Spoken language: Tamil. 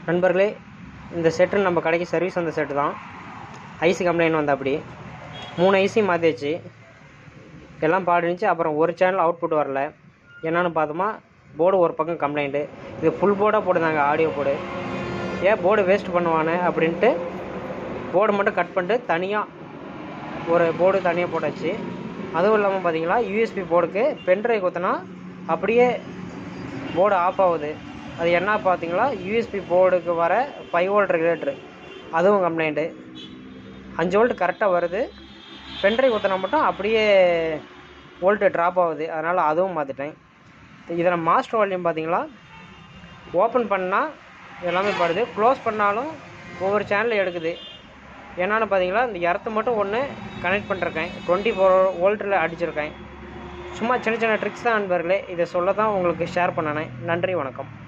நண்பர்களே இந்த செட்டு நம்ம கடைக்கு சர்வீஸ் வந்த செட்டு தான் ஐசி கம்ப்ளைண்ட் வந்த அப்படி மூணு ஐசி மாற்றியாச்சு எல்லாம் பாடினுச்சு அப்புறம் ஒரு சேனல் அவுட்புட் வரல என்னன்னு பார்த்தோமா போர்டு ஒரு பக்கம் கம்ப்ளைண்ட்டு இது ஃபுல் போர்டாக போட்டுருந்தாங்க ஆடியோ போர்டு ஏன் போர்டு வேஸ்ட் பண்ணுவானே அப்படின்ட்டு போர்டு மட்டும் கட் பண்ணிட்டு தனியாக ஒரு போர்டு தனியாக போட்டாச்சு அதுவும் இல்லாமல் பார்த்தீங்களா யூஎஸ்பி போர்டுக்கு பென்ட்ரைவ் குத்தினா அப்படியே போர்டு ஆஃப் ஆகுது அது என்ன பார்த்தீங்களா யூஎஸ்பி போர்டுக்கு வர ஃபைவ் வோல்ட் ரெகுலேட்ரு அதுவும் கம்ப்ளைண்ட்டு அஞ்சு வோல்ட் கரெக்டாக வருது பென்ட்ரைவ் குத்தினா மட்டும் அப்படியே வோல்ட்டு ட்ராப் ஆகுது அதனால் அதுவும் மாற்றிட்டேன் இதில் மாஸ்டர் வால்யூம் பார்த்தீங்களா ஓப்பன் பண்ணால் எல்லாமே பாடுது க்ளோஸ் பண்ணாலும் ஒவ்வொரு சேனல் எடுக்குது என்னன்னு பார்த்தீங்களா இந்த எர்த்து மட்டும் ஒன்று கனெக்ட் பண்ணிருக்கேன் டுவெண்ட்டி ஃபோர் வோல்ட்டில் அடிச்சிருக்கேன் சும்மா சின்ன சின்ன ட்ரிக்ஸ் தான் நண்பர்களே இதை சொல்ல தான் உங்களுக்கு ஷேர் பண்ணினேன் நன்றி வணக்கம்